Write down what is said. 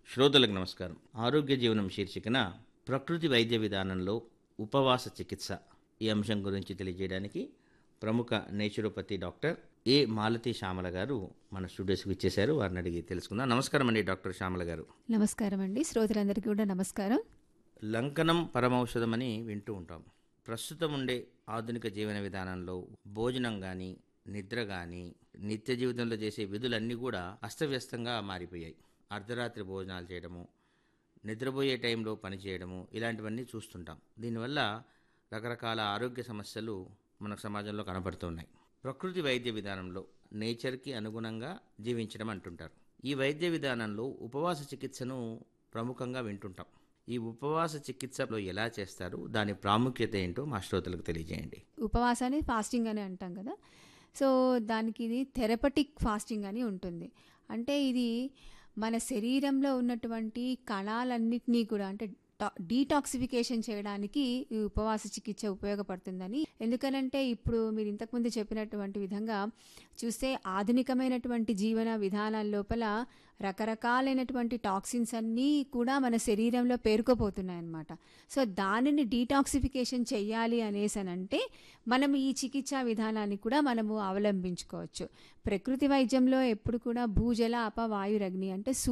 శ్రోతలకు నమస్కారం ఆరోగ్య జీవనం శీర్షికన ప్రకృతి వైద్య విధానంలో ఉపవాస చికిత్స ఈ అంశం గురించి తెలియజేయడానికి ప్రముఖ naturopathy doctor A Malathi Shyamala గారు మన స్టూడియోస్కి ఇచ్చేశారు వారిని అడిగి తెలుసుకుందాం నమస్కారం అండి డాక్టర్ శ్యామల గారు నమస్కారం అండి శ్రోతలందరికీ కూడా నమస్కారం లంకనం పరమౌషధం అని వింటూ ఉంటాం ప్రస్తుతం ఉండే ఆధునిక జీవన విధానంలో భోజనం కానీ నిద్ర కానీ నిత్య జీవితంలో చేసే విధులన్నీ కూడా అస్తవ్యస్తంగా మారిపోయాయి అర్ధరాత్రి భోజనాలు చేయడము నిద్రపోయే టైంలో పని చేయడము ఇలాంటివన్నీ చూస్తుంటాం దీనివల్ల రకరకాల ఆరోగ్య సమస్యలు మన సమాజంలో కనబడుతున్నాయి ప్రకృతి వైద్య విధానంలో నేచర్కి అనుగుణంగా జీవించడం అంటుంటారు ఈ వైద్య విధానంలో ఉపవాస చికిత్సను ప్రముఖంగా వింటుంటాం ఈ ఉపవాస చికిత్సలో ఎలా చేస్తారు దాని ప్రాముఖ్యత ఏంటో మా శ్రోతలకు తెలియజేయండి ఉపవాసాన్ని ఫాస్టింగ్ అని అంటాం కదా సో దానికి ఇది థెరపటిక్ ఫాస్టింగ్ అని ఉంటుంది అంటే ఇది మన శరీరంలో ఉన్నటువంటి కణాలన్నిటినీ కూడా అంటే టా- డీటాక్సిఫికేషన్ చేయడానికి ఈ ఉపవాస చికిత్స ఉపయోగపడుతుందని ఎందుకనంటే ఇప్పుడు మీరు ఇంతకుముందు చెప్పినటువంటి విధంగా చూస్తే ఆధునికమైనటువంటి జీవన విధానాల లోపల రకరకాలైనటువంటి టాక్సిన్స్ అన్నీ కూడా మన శరీరంలో పేరుకోపోతున్నాయి అన్నమాట సో దానిని డీటాక్సిఫికేషన్ చెయ్యాలి అనేసి అని అంటే మనం ఈ చికిత్సా విధానాన్ని కూడా మనము అవలంబించుకోవచ్చు ప్రకృతి వైద్యంలో ఎప్పుడు కూడా భూజల అపవాయురగ్ని అంటే